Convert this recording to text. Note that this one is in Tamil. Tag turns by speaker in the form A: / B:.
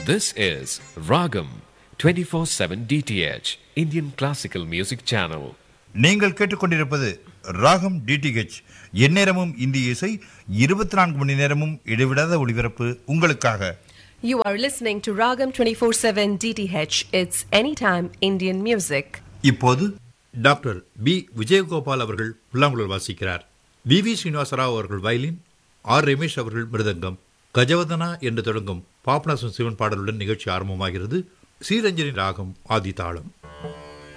A: This is Ragam 24/7 DTH Indian Classical Music Channel.
B: நீங்கள் கேட்டுக்கொண்டிருப்பது ராகம் டிடிஹெச் எந்நேரமும் இந்திய இசை இருபத்தி நான்கு மணி நேரமும் இடைவிடாத ஒளிபரப்பு உங்களுக்காக
C: You are listening to Ragam 24/7 DTH. It's anytime Indian music.
B: இப்போது
D: டாக்டர் பி விஜயகோபால் அவர்கள் புல்லாங்குழல் வாசிக்கிறார் வி வி ஸ்ரீனிவாசராவ் அவர்கள் வயலின் ஆர் ரமேஷ் அவர்கள் மிருதங்கம் கஜவதனா என்று தொடங்கும் பாபநாசம் சிவன் பாடலுடன் நிகழ்ச்சி ஆரம்பமாகிறது ஸ்ரீரஞ்சனி ராகம் ஆதி தாளம்